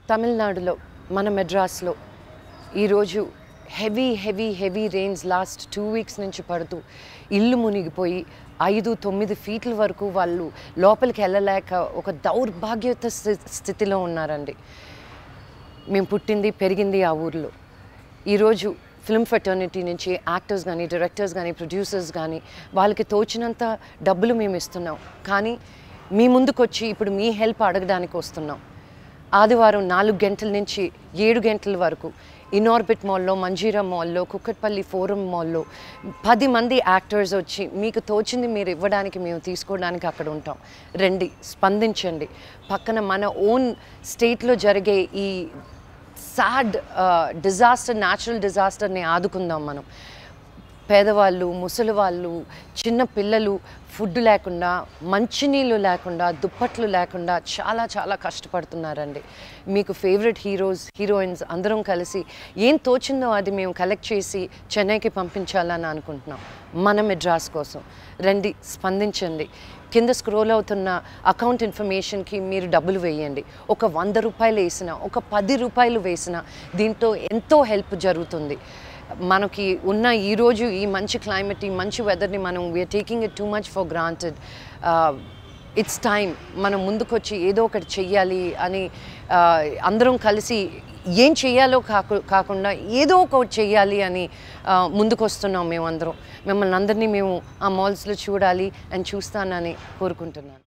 తమిళనాడులో మన మెడ్రాస్లో ఈరోజు heavy heavy heavy rains last two weeks నుంచి పడుతూ ఇల్లు మునిగిపోయి ఐదు తొమ్మిది ఫీట్ల వరకు వాళ్ళు లోపలికి వెళ్ళలేక ఒక దౌర్భాగ్యత స్థి- స్థితిలో ఉన్నారండి మేము పుట్టింది పెరిగింది ఆ ఊర్లో ఈరోజు ఫిల్మ్ ఫెటర్నిటీ నుంచి యాక్టర్స్ కానీ డైరెక్టర్స్ కానీ ప్రొడ్యూసర్స్ కానీ వాళ్ళకి తోచినంత డబ్బులు మేము ఇస్తున్నాం కానీ మీ ముందుకొచ్చి ఇప్పుడు మీ హెల్ప్ అడగడానికి వస్తున్నాం ఆదివారం నాలుగు గంటల నుంచి ఏడు గంటల వరకు ఇనార్బిట్ మాల్లో మంజీరా మాల్లో కుక్కట్పల్లి ఫోరం మాల్లో పది మంది యాక్టర్స్ వచ్చి మీకు తోచింది మీరు ఇవ్వడానికి మేము తీసుకోవడానికి అక్కడ ఉంటాం రండి స్పందించండి పక్కన మన ఓన్ స్టేట్లో జరిగే ఈ సాడ్ డిజాస్టర్ న్యాచురల్ డిజాస్టర్ని ఆదుకుందాం మనం పేదవాళ్ళు ముసలి వాళ్ళు చిన్న పిల్లలు ఫుడ్ లేకుండా మంచినీళ్ళు లేకుండా దుప్పట్లు లేకుండా చాలా చాలా కష్టపడుతున్నారండి మీకు ఫేవరెట్ హీరోస్ హీరోయిన్స్ అందరం కలిసి ఏం తోచిందో అది మేము కలెక్ట్ చేసి చెన్నైకి పంపించాలని అనుకుంటున్నాం మన మెడ్రాస్ కోసం రండి స్పందించండి కింద స్క్రోల్ అవుతున్న అకౌంట్ ఇన్ఫర్మేషన్కి మీరు డబ్బులు వేయండి ఒక వంద రూపాయలు వేసినా ఒక పది రూపాయలు వేసినా దీంతో ఎంతో హెల్ప్ జరుగుతుంది మనకి ఉన్న ఈరోజు ఈ మంచి క్లైమేట్ ఈ మంచి వెదర్ని మనం we are taking it too much for granted it's time మనం ముందుకొచ్చి ఏదో ఒకటి చెయ్యాలి అని ఆ, అందరం కలిసి ఏం చెయ్యాలో కాకు కాకుండా ఏదో ఒకటి చెయ్యాలి అని ఆ, ముందుకొస్తున్నాం మేమందరం మిమ్మల్ని అందరినీ మేము ఆ మాల్స్లో చూడాలి అని చూస్తానని కోరుకుంటున్నాను